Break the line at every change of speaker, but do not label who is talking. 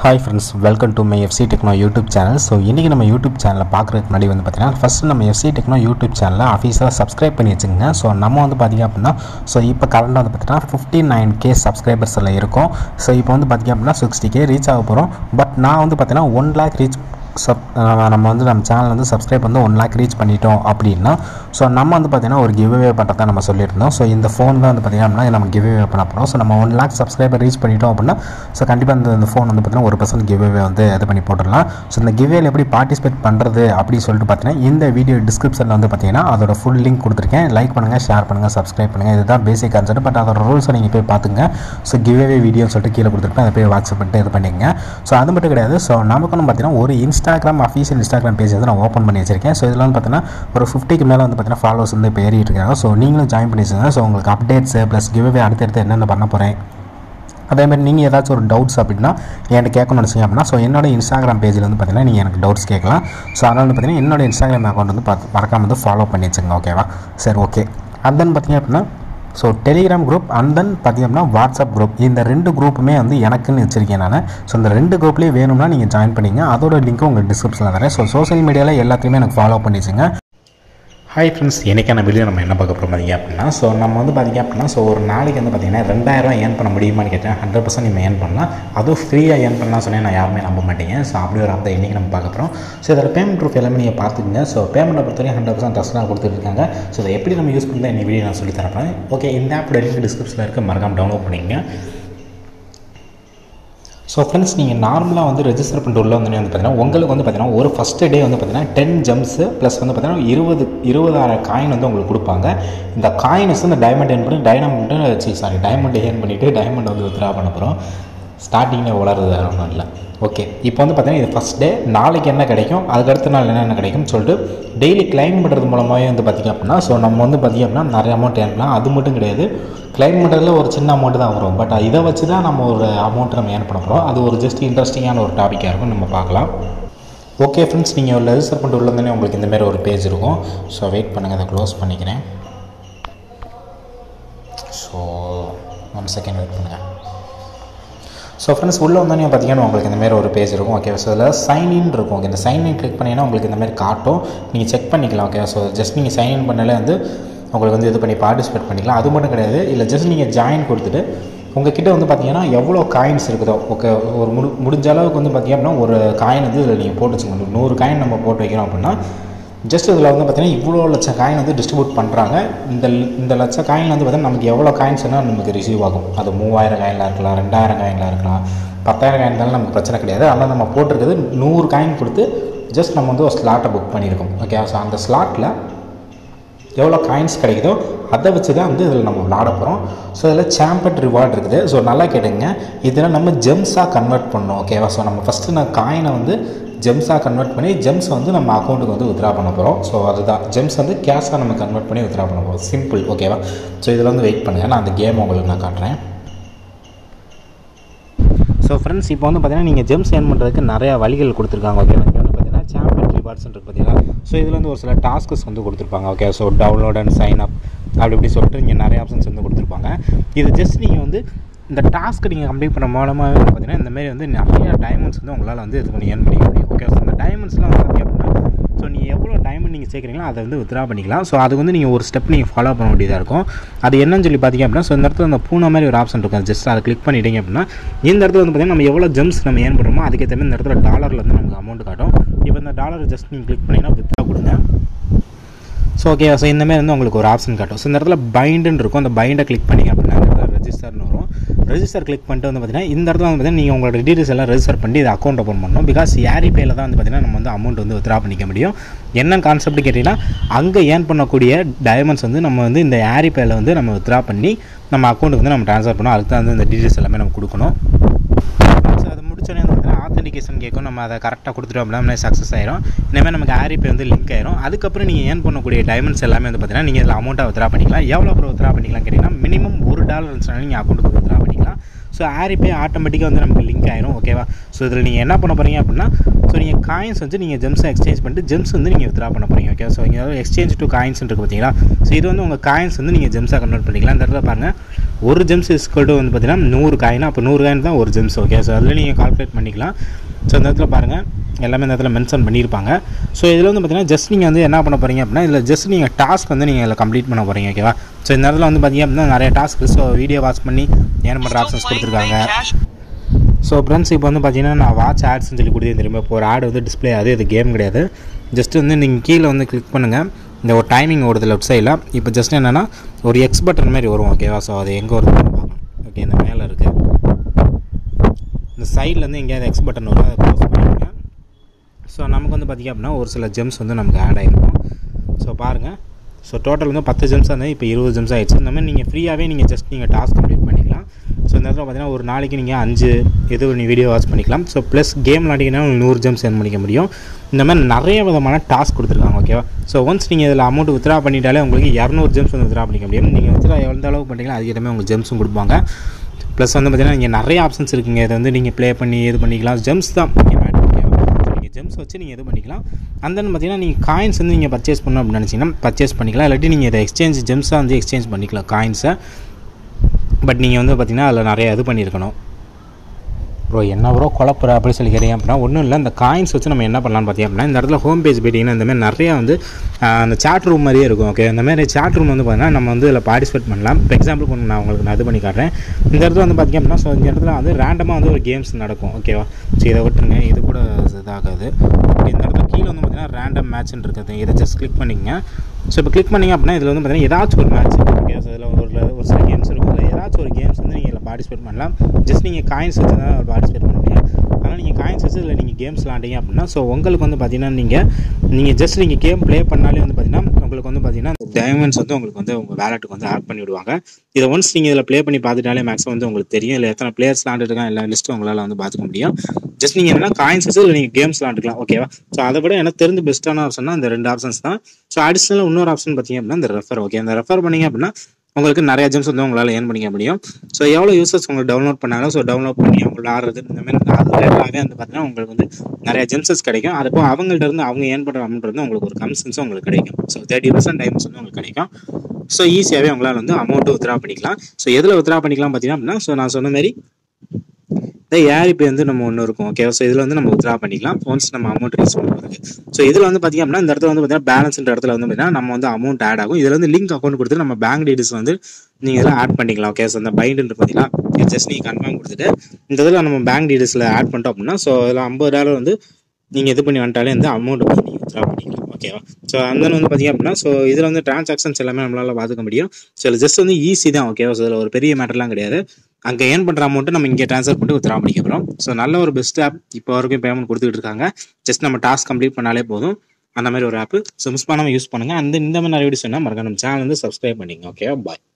hi friends welcome to my FC techno YouTube channel so இன்றைக்கி நம்ம YouTube சேனலில் பார்க்குறதுக்கு முன்னாடி வந்து பார்த்தீங்கன்னா ஃபஸ்ட்டு நம்ம எஃப்சி டெக்னோ யூடியூப் சேனலில் அஃபீஸியலாக சப்ஸ்கிரைப் பண்ணி வச்சுங்க ஸோ நம்ம வந்து பார்த்திங்க அப்படின்னா ஸோ இப்போ கரண்டாக வந்து பார்த்தீங்கன்னா ஃபிஃப்டி நைன் கே சப்ஸ்கிரைபர்ஸில் இருக்கும் ஸோ இப்போ வந்து பார்த்திங்க அப்படின்னா சிக்ஸ்டி கே ரீச் ஆக போகிறோம் பட் நான் வந்து பார்த்தீங்கன்னா ஒன் லேக் ரீச் சப் நம்ம வந்து நம்ம சேனல் வந்து சப்ஸ்கிரைப் வந்து ஒன் லேக் ரீச் பண்ணிட்டோம் அப்படின்னா ஸோ நம்ம வந்து பார்த்திங்கன்னா ஒரு கிவ்அவே பண்ணுறதா நம்ம சொல்லியிருந்தோம் ஸோ இந்த ஃபோன் தான் வந்து பார்த்திங்கன்னா அப்படின்னா நம்ம கிவ்அவே பண்ண போகிறோம் ஸோ நம்ம ஒன் லேக் சப்ஸ்கிரைபர் ரீச் பண்ணிட்டோம் அப்படின்னா ஸோ கண்டிப்பாக இந்த இந்த ஃபோன் வந்து பார்த்திங்கன்னா ஒரு பர்சன்ட் கிவ்அவே வந்து இது பண்ணி போட்டுடலாம் ஸோ இந்த கிவ்வேல எப்படி பார்ட்டிசிபேட் பண்ணுறது அப்படின்னு சொல்லிட்டு பார்த்தீங்கன்னா இந்த வீடியோ டிஸ்கிரிப்ஷனில் வந்து பார்த்தீங்கன்னா அதோட ஃபுல் லிங்க் கொடுத்துருக்கேன் லைக் பண்ணுங்கள் ஷேர் பண்ணுங்கள் சப்ஸ்கிரைப் பண்ணுங்கள் இதுதான் பேசிக் கான்செப்ட் பட் அதோட ரூல்ஸை நீங்கள் போய் பார்த்துங்க ஸோ கிவ்அவே வீடியோன்னு சொல்லிட்டு கீழே கொடுத்துருப்பேன் அதை போய் வாட்ஸ்அப் பண்ணிட்டு இது பண்ணிக்கங்க ஸோ அது மட்டும் கிடையாது ஸோ நமக்கு வந்து பார்த்தீங்கன்னா ஒரு இன்ஸ்டாகிராம் அஃபீஷியல் இன்ஸ்டாகிராம் பேஜ் வந்து நான் ஓப்பன் பண்ணி வச்சிருக்கேன் ஸோ இதில் வந்து பார்த்தீங்கன்னா ஒரு ஃபிஃப்டிக்கு மேலே வந்து பார்த்தீங்கன்னா ஃபாலோவர்ஸ் வந்து இப்போ ஏறிட்டு இருக்காங்க ஸோ நீங்களும் ஜாயின் பண்ணி வச்சுங்க ஸோ உங்களுக்கு அப்டேட்ஸ் ப்ளஸ் கிவ்அவே அடுத்தடுத்து என்னென்ன பண்ண போகிறேன் அதேமாதிரி நீங்கள் ஏதாச்சும் ஒரு டவுட்ஸ் அப்படின்னா என்கிட்ட கேட்கணும்னு நினச்சிங்க அப்படின்னா ஸோ என்னோட இன்ஸ்டாகிராம் பேஜில் வந்து பார்த்தீங்கன்னா நீங்கள் எனக்கு டவுட்ஸ் கேட்கலாம் ஸோ அதனால் வந்து பார்த்தீங்கன்னா என்னோட இன்ஸ்டாகிராம் அக்கௌண்ட் வந்து பார்த்து மறக்காம வந்து ஃபாலோ பண்ணி வச்சுங்க ஓகேவா சரி ஓகே அண்ட் தென் பார்த்தீங்க அப்படின்னா so Telegram group and then பார்த்திங்க அப்படின்னா வாட்ஸ்அப் குரூப் இந்த ரெண்டு குரூப்புமே வந்து எனக்குன்னு வச்சுருக்கேன் நான் ஸோ இந்த ரெண்டு குரூப்லேயே வேணும்னா நீங்கள் ஜாயின் பண்ணிங்க அதோட லிங்க்கும் உங்களுக்கு டிஸ்கிரிப்ஷனில் தரேன் ஸோ சோஷியல் மீடியாவில் எல்லாத்தையுமே எனக்கு ஃபாலோ பண்ணிச்சுங்க ஹாய் ஃப்ரெண்ட்ஸ் எனக்கான வீடியோ நம்ம என்ன பார்க்க போகிறோம் பார்த்தீங்க அப்படின்னா ஸோ நம்ம வந்து பார்த்திங்க அப்படின்னா ஸோ ஒரு நாளைக்கு வந்து பார்த்திங்கன்னா ரெண்டாயிரம் ஏர்ன் பண்ண முடியுமான்னு கேட்டேன் ஹண்ட்ரட் பர்சன்ட் நம்ம ஏர்ன் பண்ணலாம் அதுவும் ஃப்ரீயாக ஏர்ன் பண்ணலாம் சொன்னேன் நான் யாருமே நம்ப மாட்டேங்க ஸோ அப்படி ஒரு ஆப் தான் இன்றைக்கி நம்ம பார்க்க போகிறோம் ஸோ இதோட பேமெண்ட் ப்ரூஃப் எல்லாமே நீங்கள் பார்த்துக்குங்க ஸோ பேமெண்ட்டை பொறுத்தவரைக்கும் ஹண்ட்ரட் பர்சன்ட் டஸ்ட்டாக கொடுத்துருக்காங்க ஸோ இதை எப்படி நம்ம யூஸ் பண்ணி இந்த வீடியோ நான் சொல்லி தரப்பேன் ஓகே இந்த ஆப்போட லிங்க் டிஸ்கிரிப்ஷனில் இருக்க மறக்காம டவுன்லோட் பண்ணிக்கங்க ஸோ ஃப்ரெண்ட்ஸ் நீங்கள் நார்மலாக வந்து ரெஜிஸ்டர் பண்ணிட்டு உள்ள வந்து வந்து பார்த்தீங்கன்னா உங்களுக்கு வந்து பார்த்தீங்கன்னா ஒரு ஃபஸ்ட்டு டே வந்து பார்த்தீங்கன்னா டென் ஜம்ப்ஸு ப்ளஸ் வந்து பார்த்தீங்கன்னா இருபது இருபதாயிரம் காயின் வந்து உங்களுக்கு கொடுப்பாங்க இந்த காயின்ஸ் இந்த டைமண்ட் ஏன் பண்ணி டைமண்ட் சாரி டைமண்ட் ஏன் பண்ணிவிட்டு டைமண்ட் வந்து வித்ரா பண்ண போகிறோம் ஸ்டார்டிங்கில் வளருது வேறு ஒன்றும் இல்லை ஓகே இப்போ வந்து பார்த்தீங்கன்னா இது ஃபஸ்ட் டே நாளைக்கு என்ன கிடைக்கும் அதுக்கு அடுத்த நாள் என்னென்ன கிடைக்கும்னு சொல்லிட்டு டெய்லி கிளைம் பண்ணுறது மூலமாகவே வந்து பார்த்திங்க அப்படின்னா ஸோ நம்ம வந்து பார்த்திங்க அப்படின்னா நிறைய அமௌண்ட் ஏன் பண்ணலாம் அது மட்டும் கிடையாது கிளைம் பண்ணுறதுல ஒரு சின்ன அமௌண்ட் தான் வரும் பட் இதை வச்சு தான் நம்ம ஒரு அமௌண்ட் நம்ம ஏர்ன் பண்ண போகிறோம் அது ஒரு ஜஸ்ட் இன்ட்ரெஸ்டிங்கான ஒரு டாப்பிக்காக இருக்கும் நம்ம பார்க்கலாம் ஓகே ஃப்ரெண்ட்ஸ் நீங்கள் ஒரு ரெஜிஸ்டர் பண்ணிட்டு உள்ளே உங்களுக்கு இந்தமாரி ஒரு பேஜ் இருக்கும் ஸோ வெயிட் பண்ணுங்கள் அதை க்ளோஸ் பண்ணிக்கிறேன் ஸோ ஒன் செகண்ட் வெயிட் பண்ணுங்கள் ஸோ ஃப்ரெண்ட்ஸ் உள்ளே வந்தோடனே பார்த்தீங்கன்னா உங்களுக்கு இந்தமாரி ஒரு பேஜ் இருக்கும் ஓகே ஸோ அதில் சைன்இன் இருக்கும் ஓகே இந்த சைன்இன் கிளிக் பண்ணிங்கன்னா உங்களுக்கு இந்தமாரி காட்டும் நீங்கள் செக் பண்ணிக்கலாம் ஓகே ஸோ ஜஸ்ட் நீங்கள் சைன்இன் பண்ணாலே வந்து உங்களுக்கு வந்து இது பண்ணி பார்ட்டிசிபேட் பண்ணிக்கலாம் அது மட்டும் கிடையாது இல்லை ஜஸ்ட் நீங்கள் ஜாயின் கொடுத்துட்டு உங்கள் கிட்டே வந்து பார்த்தீங்கன்னா எவ்வளோ காயின்ஸ் இருக்குதோ ஓகே ஒரு முடி முடிஞ்ச அளவுக்கு வந்து பார்த்திங்க அப்படின்னா ஒரு காயின் வந்து இதில் நீங்கள் போட்டு வச்சுக்கணும் நூறு காயின் நம்ம போட்டு வைக்கிறோம் அப்படின்னா ஜஸ்ட் இதில் வந்து பார்த்திங்கன்னா இவ்வளோ லட்சம் காயின் வந்து டிஸ்ட்ரிபியூட் பண்ணுறாங்க இந்த இந்த லட்சம் காயின் வந்து பார்த்திங்கன்னா நமக்கு எவ்வளோ காயின்ஸ் வேணால் நமக்கு ரிசீவ் ஆகும் அது மூவாயிரம் காயினில் இருக்கலாம் ரெண்டாயிரம் காயினில் இருக்கலாம் பத்தாயிரம் காயின் இருந்தாலும் நமக்கு பிரச்சனை கிடையாது ஆனால் நம்ம போட்டிருக்கிறது நூறு காயின் கொடுத்து ஜஸ்ட் நம்ம வந்து ஒரு ஸ்லாட்டை புக் பண்ணியிருக்கோம் ஓகே ஸோ அந்த ஸ்லாட்டில் எவ்வளோ காயின்ஸ் கிடைக்குதோ அதை வச்சு தான் வந்து இதில் நம்ம விளாட போகிறோம் ஸோ இதில் சாம்பட் ரிவார்டு இருக்குது ஸோ நல்லா கேட்டுங்க இதில் நம்ம ஜெம்ஸாக கன்வெர்ட் பண்ணோம் ஓகேவா ஸோ நம்ம ஃபஸ்ட்டு நான் காயினை வந்து ஜெம்ஸாக கன்வெர்ட் பண்ணி ஜெம்ஸ் வந்து நம்ம அக்கௌண்ட்டுக்கு வந்து வித்ரா பண்ண போகிறோம் ஸோ அதுதான் ஜெம்ஸ் வந்து கேஷாக நம்ம கன்வெர்ட் பண்ணி வித்ரா பண்ண போகிறோம் சிம்பிள் ஓகேவா ஸோ இதில் வந்து வெயிட் பண்ணுங்கள் நான் அந்த கேம் உங்களுக்கு நான் காட்டுறேன் ஸோ ஃப்ரெண்ட்ஸ் இப்போ வந்து பார்த்தீங்கன்னா நீங்கள் ஜெம்ஸ் ஏர்ன் பண்ணுறதுக்கு நிறையா வழிகள் கொடுத்துருக்காங்க ஓகே வந்து பார்த்தீங்கன்னா சாம்பியன் ரிவார்ட்ஸ் இருக்கு பார்த்தீங்கன்னா ஸோ இதில் வந்து ஒரு சில டாஸ்க்ஸ் வந்து கொடுத்துருப்பாங்க okay so download and sign up அப்படி இப்படி சொல்லிட்டு இங்கே நிறைய ஆப்ஷன்ஸ் வந்து கொடுத்துருப்பாங்க இது ஜஸ்ட் நீங்கள் வந்து இந்த டாஸ்க்கு நீங்கள் கம்ப்ளீட் பண்ண மூலமாகவே வந்து பார்த்தீங்கன்னா இந்தமாரி வந்து நிறைய டைமண்ட்ஸ் வந்து உங்களால் வந்து இது பண்ணி ஏர்ன் பண்ணிக்க முடியும் ஓகே ஸோ அந்த டைமண்ட்ஸ்லாம் வந்து பார்த்திங்க அப்படின்னா ஸோ நீங்கள் எவ்வளோ டைமண்ட் நீங்கள் சேர்க்குறீங்களோ அதை வந்து வித்ரா பண்ணிக்கலாம் ஸோ அது வந்து நீங்கள் ஒரு ஸ்டெப் நீங்கள் ஃபாலோ பண்ண வேண்டியதாக இருக்கும் அது என்னன்னு சொல்லி பார்த்தீங்க அப்படின்னா ஸோ இந்த இடத்துல அந்த பூனை மாதிரி ஒரு ஆப்ஷன் இருக்கும் ஜஸ்ட் அதை கிளிக் பண்ணிட்டீங்க அப்படின்னா இந்த இடத்துல வந்து பார்த்திங்கன்னா நம்ம எவ்வளோ ஜெம்ஸ் நம்ம ஏர்ன் பண்ணுறோமோ அதுக்கேற்ற மாதிரி இந்த இடத்துல டாலரில் வந்து நமக்கு அமௌண்ட் காட்டும் இப்போ இந்த டாலர் ஜஸ்ட் நீங்கள் கிளிக் பண்ணிங்கன்னா வித்ரா கொடுங்க ஸோ ஓகே ஸோ இந்தமாதிரி வந்து உங்களுக்கு ஒரு ஆப்ஷன் காட்டும் ஸோ இந்த இடத்துல பைண்டுன்னு இருக்கும் அந்த பைண்டை கிளிக் பண்ணிங்க அப்படின்னா இந்த இடத்துல ரெஜிஸ்டர்னு வரும் ரெஜிஸ்டர் கிளிக் பண்ணிட்டு வந்து பார்த்தீங்கன்னா இந்த இடத்துல வந்து பார்த்தீங்கன்னா நீங்கள் உங்களோட டீட்டெயில்ஸ் எல்லாம் ரெஜிஸ்டர் பண்ணி இது அக்கௌண்ட் ஓப்பன் பண்ணணும் பிகாஸ் ஏரி பேயில் தான் வந்து பார்த்தீங்கன்னா நம்ம வந்து அமௌண்ட் வந்து வித்ரா பண்ணிக்க முடியும் என்ன கான்செப்ட் கேட்டிங்கன்னா அங்கே ஏர்ன் பண்ணக்கூடிய டைமண்ட்ஸ் வந்து நம்ம வந்து இந்த ஏரி பேயில் வந்து நம்ம வித்ரா பண்ணி நம்ம அக்கௌண்ட்டுக்கு வந்து நம்ம ட்ரான்ஸ்ஃபர் பண்ணணும் அதுக்கு தான் வந்து இந்த டீட்டெயில்ஸ் எல்லாமே நம்ம கொடுக்கணும் ஸோ அது முடிச்சோடனே வந்து பார்த்தீங்கன்னா ஆத்தென்டிகேஷன் கேட்கும் நம்ம அதை கரெக்டாக கொடுத்துட்டோம் அப்படின்னா சக்ஸஸ் ஆயிரும் இனிமேல் நமக்கு ஆரிப்பே வந்து லிங்க் ஆயிரும் அதுக்கப்புறம் நீங்கள் ஏர்ன் பண்ணக்கூடிய டைமண்ட்ஸ் எல்லாமே வந்து பார்த்தீங்கன்னா நீங்கள் இதில் அமௌண்ட்டாக வித்ரா பண்ணிக்கலாம் எவ்வளோ அப்புறம் வித்ரா பண்ணிக்கலாம் கேட்டிங்கன்னா மினிமம் ஒரு டாலர் இருந்துச்சுனாலும் நீங்கள் அக்கௌண்ட்டுக்கு வித்ரா பண்ணிக்கலாம் ஸோ ஆரிப்பே ஆட்டோமேட்டிக்காக வந்து நமக்கு லிங்க் ஆயிரும் ஓகேவா ஸோ இதில் நீங்கள் என்ன பண்ண போகிறீங்க அப்படின்னா ஸோ நீங்கள் காயின்ஸ் வந்து நீங்கள் ஜெம்ஸை எக்ஸ்சேஞ்ச் பண்ணிட்டு ஜெம்ஸ் வந்து நீங்கள் வித்ரா பண்ண போகிறீங்க ஓகே ஸோ இங்கே எக்ஸ்சேஞ்ச் டு காயின்ஸ் இருக்குது பார்த்தீங்களா ஸோ இது வந்து உங்கள் காயின்ஸ் வந்து நீங்கள் ஜெம்ஸாக கன்வெர்ட் பண்ணிக்கலாம் இந்த இடத்துல பாருங்கள் ஒரு ஜெம்ஸ் இஸ்கல்ட்டு வந்து பார்த்தீங்கன்னா நூறு காயின் அப்போ நூறு காயின் தான் ஒரு ஜெம்ஸ் ஓகே ஸோ அதில் நீங்கள் கால்குலேட் பண்ணிக்கலாம் ஸோ இந்த இடத்துல பாருங்கள் எல்லாமே இந்த இடத்துல மென்ஷன் பண்ணியிருப்பாங்க ஸோ இதில் வந்து பார்த்தீங்கன்னா ஜஸ்ட் நீங்கள் வந்து என்ன பண்ண போகிறீங்க அப்படின்னா இதில் ஜஸ்ட் நீங்கள் டாஸ்க் வந்து நீங்கள் இதில் கம்ப்ளீட் பண்ண போகிறீங்க ஓகேவா ஸோ இந்த இடத்துல வந்து பார்த்தீங்க அப்படின்னா நிறைய டாஸ்க் ஸோ வீடியோ வாட்ச் பண்ணி ஏன் பண்ணுற ஆப்ஷன்ஸ் கொடுத்துருக்காங்க ஸோ ஃப்ரெண்ட்ஸ் இப்போ வந்து பார்த்தீங்கன்னா நான் வாட்ச் ஆட்ஸ்னு சொல்லி கொடுத்தேன் தெரியுமா இப்போ ஒரு ஆட் வந்து டிஸ்பிளே அது இது கேம் கிடையாது ஜஸ்ட் வந்து நீங்கள் கீழே வந்து கிளிக் பண்ணுங்கள் இந்த ஒரு டைமிங் ஓடுது லெஃப்ட் சைடில் இப்போ ஜஸ்ட் என்னென்னா ஒரு எக்ஸ் பட்டன் மாதிரி வரும் ஓகேவா ஸோ அது எங்கே வருதுன்னு பார்க்கணும் ஓகே இந்த மேலே இருக்குது இந்த சைட்லேருந்து எங்கேயாவது எக்ஸ் பட்டன் வரும் அதை க்ளோஸ் பண்ணிக்கோங்க ஸோ நமக்கு வந்து பார்த்திங்க அப்படின்னா ஒரு சில ஜெம்ஸ் வந்து நமக்கு ஆட் ஆகிருக்கும் ஸோ பாருங்கள் ஸோ டோட்டல் வந்து பத்து ஜெம்ஸ் வந்து இப்போ இருபது ஜெம்ஸ் ஆகிடுச்சு இந்த மாதிரி நீங்கள் ஃப்ரீயாகவே நீங்கள் ஜஸ்ட் நீங்கள் டாஸ்க் கம்ப்ளீட் பண்ணிக்கலாம் ஸோ இந்த இடத்துல பார்த்தீங்கன்னா ஒரு நாளைக்கு நீங்கள் அஞ்சு இது நீ வீடியோ வாட்ச் பண்ணிக்கலாம் ஸோ ப்ளஸ் கேம் விளாண்டிங்கன்னா உங்களுக்கு நூறு ஜெம்ஸ் ஏர்ன் பண்ணிக்க முடியும் இந்த மாதிரி நிறைய விதமான டாஸ்க் கொடுத்துருக்காங்க ஓகேவா ஸோ ஒன்ஸ் நீங்கள் இதில் அமௌண்ட் வித்ரா பண்ணிட்டாலே உங்களுக்கு இரநூறு ஜெம்ஸ் வந்து வித்ரா பண்ணிக்க முடியும் நீங்கள் வித்ரா எந்த அளவுக்கு பண்ணிங்களோ அதுக்கிட்டமே உங்களுக்கு ஜெம்ஸும் கொடுப்பாங்க ப்ளஸ் வந்து பார்த்தீங்கன்னா இங்கே நிறைய ஆப்ஷன்ஸ் இருக்குங்க இதை வந்து நீங்கள் ப்ளே பண்ணி இது பண்ணிக்கலாம் ஜெம்ஸ் தான் முக்கியமாக ஓகேவா நீங்கள் ஜெம்ஸ் வச்சு நீங்கள் இது பண்ணிக்கலாம் அண்ட் தென் பார்த்தீங்கன்னா நீங்கள் காயின்ஸ் வந்து நீங்கள் பர்ச்சேஸ் பண்ணணும் அப்படின்னு நினச்சிங்கன்னா பர்ச்சேஸ் பண்ணிக்கலாம் இல்லாட்டி நீங்கள் இதை எக்ஸ்சேஞ்ச் ஜெம்ஸாக வந்து எக்ஸ்சேஞ்ச் பண்ணிக்கலாம் காயின்ஸை பட் நீங்கள் வந்து பார்த்தீங்கன்னா அதில் நிறைய இது பண்ணியிருக்கணும் ப்ரோ என்ன ப்ரோ குழப்புற அப்படி சொல்லி கேட்டீங்க அப்படின்னா ஒன்றும் இல்லை இந்த காயின்ஸ் வச்சு நம்ம என்ன பண்ணலாம்னு பார்த்தீங்க அப்படின்னா இந்த இடத்துல ஹோம் பேஜ் போயிட்டீங்கன்னா இந்த மாதிரி நிறைய வந்து அந்த சாட் ரூம் மாதிரியே இருக்கும் ஓகே இந்த மாதிரி சாட் ரூம் வந்து பார்த்தீங்கன்னா நம்ம வந்து இதில் பார்ட்டிசிபேட் பண்ணலாம் இப்போ எக்ஸாம்பிள் பண்ண நான் உங்களுக்கு நான் இது பண்ணி காட்டுறேன் இந்த இடத்துல வந்து பார்த்தீங்க அப்படின்னா ஸோ இந்த இடத்துல வந்து ரேண்டமாக வந்து ஒரு கேம்ஸ் நடக்கும் ஓகேவா ஸோ இதை விட்டுருங்க இது கூட இதாகாது இந்த இடத்துல கீழே வந்து பார்த்தீங்கன்னா ரேண்டம் மேட்ச்னு இருக்குது இதை ஜஸ்ட் கிளிக் பண்ணிக்கங்க ஸோ இப்போ கிளிக் பண்ணிங்க அப்படின்னா இதில் வந்து பார்த்தீங்கன்னா ஏதாச்சும் ஒரு மேட்ச் ஓகே ஸோ இதில் ஒரு ஒரு சில கேம்ஸ் இருக்கும் இல்லை ஏதாச்சும் ஒரு கேம்ஸ் வந்து நீங்கள் இதில் பார்ட்டிசிபேட் பண்ணலாம் ஜஸ்ட் நீங்கள் காயின்ஸ் வச்சு தான் பார்ட்டிசிபேட் பண்ண முடியும் ஆனால் நீங்கள் காயின்ஸ் வச்சு இல்லை நீங்கள் கேம்ஸ் விளாண்டிங்க அப்படின்னா ஸோ உங்களுக்கு வந்து பார்த்தீங்கன்னா நீங்கள் நீங்கள் ஜஸ்ட் நீங்கள் கேம் ப்ளே பண்ணாலே வந்து பார்த்தீங்கன்னா உங்களுக்கு வந்து பார்த்தீங்கன்னா டைமண்ட்ஸ் வந்து உங்களுக்கு வந்து உங்கள் வேலெட்டுக்கு வந்து ஆட் பண்ணி விடுவாங்க இதை ஒன்ஸ் நீங்கள் இதில் ப்ளே பண்ணி பார்த்துட்டாலே மேக்ஸிமம் வந்து உங்களுக்கு தெரியும் இல்லை எத்தனை பிளேயர்ஸ் விளாண்டுருக்காங்க எல்லா லிஸ்ட்டும் உங்களால் வந்து பார்த்துக்க முடியும் ஜஸ்ட் நீங்கள் என்னன்னா காயின்ஸ் வச்சு இல்லை நீங்கள் கேம்ஸ் விளாண்டுக்கலாம் ஓகேவா ஸோ அதை விட எனக்கு தெரிஞ்ச பெஸ்ட்டான ஆப்ஷன்னா இந்த ரெண்டு ஆப்ஷன்ஸ் தான் ஸோ அடிஷனலாக இன்னொரு ஆப்ஷன் பார்த்தீங்க அப்படின்னா இந்த ரெஃபர் ஓகே அந்த ரெஃபர் பண்ணீங்க அப்படின்னா உங்களுக்கு நிறைய ஜெம்ஸ் வந்து உங்களால் ஏர்ன் பண்ணிக்க முடியும் ஸோ எவ்வளோ யூசர்ஸ் உங்களுக்கு டவுன்லோட் பண்ணாலும் ஸோ டவுன்லோட் பண்ணி அவங்களோட ஆடுறது இந்த மாதிரி அது ரிலேட்டடாகவே வந்து பார்த்தீங்கன்னா உங்களுக்கு வந்து நிறைய ஜெம்சஸ் கிடைக்கும் அதுப்போ அவங்கள்ட்ட இருந்து அவங்க ஏர்ன் பண்ணுற அமௌண்ட் வந்து உங்களுக்கு ஒரு கமிஷன்ஸும் உங்களுக்கு கிடைக்கும் ஸோ தேர்ட்டி பர்சன்ட் டைம்ஸ் வந்து உங்களுக்கு கிடைக்கும் ஸோ ஈஸியாகவே உங்களால் வந்து அமௌண்ட்டு வித்ரா பண்ணிக்கலாம் ஸோ எதில் வித்ரா பண்ணிக்கலாம் பார்த்தீங்கன்னா அப்படின்னா ஸோ நான் சொன்ன மாதிரி இந்த ஏரிபி வந்து நம்ம ஒன்று இருக்கும் ஓகே ஸோ இதில் வந்து நம்ம வித்ரா பண்ணிக்கலாம் ஒன்ஸ் நம்ம அமௌண்ட் ரீச் பண்ணுறதுக்கு ஸோ இதில் வந்து பார்த்தீங்க அப்படின்னா இந்த இடத்துல வந்து பார்த்தீங்கன்னா பேலன்ஸ்ன்ற இடத்துல வந்து பார்த்தீங்கன்னா நம்ம வந்து அமௌண்ட் ஆட் ஆகும் இதில் வந்து லிங்க் அக்கௌண்ட் கொடுத்து நம்ம பேங்க் டீடைல்ஸ் வந்து நீங்கள் இதெல்லாம் ஆட் பண்ணிக்கலாம் ஓகே ஸோ இந்த பைண்டுன்னு பார்த்தீங்கன்னா ஜஸ்ட் நீங்கள் கன்ஃபார்ம் கொடுத்துட்டு இந்த இதில் நம்ம பேங்க் டீடைல்ஸில் ஆட் பண்ணிட்டோம் அப்படின்னா ஸோ இதில் ஐம்பது டாலர் வந்து நீங்கள் இது பண்ணி வந்துட்டாலே வந்து அமௌண்ட் வந்து நீங்கள் வித்ரா பண்ணிக்கலாம் ஓகேவா ஸோ அந்த வந்து பார்த்தீங்க அப்படின்னா ஸோ இதில் வந்து டிரான்சாக்ஷன்ஸ் எல்லாமே நம்மளால் பார்த்துக்க முடியும் ஸோ இதில் ஜஸ்ட் வந்து ஈஸி தான் ஓகேவா ஸோ இதில் ஒரு பெரிய மேட்டர்லாம் கிடையாது அங்கே ஏர்ன் பண்ணுற அமௌண்ட்டு நம்ம இங்கே ட்ரான்ஸ்ஃபர் பண்ணிட்டு வித்ரா பண்ணிக்க போகிறோம் ஸோ நல்ல ஒரு பெஸ்ட் ஆப் இப்போ வரைக்கும் பேமெண்ட் கொடுத்துட்டு இருக்காங்க ஜஸ்ட் நம்ம டாஸ்க் கம்ப்ளீட் பண்ணாலே போதும் அந்த மாதிரி ஒரு ஆப் ஸோ மிஸ் பண்ணாமல் யூஸ் பண்ணுங்கள் அந்த இந்த மாதிரி நிறைய வீடியோஸ் வேணால் மறக்காம நம்ம சேனல் வந்து சப்ஸ்கிரைப் பண்ணிங்க ஓகேவா பாய்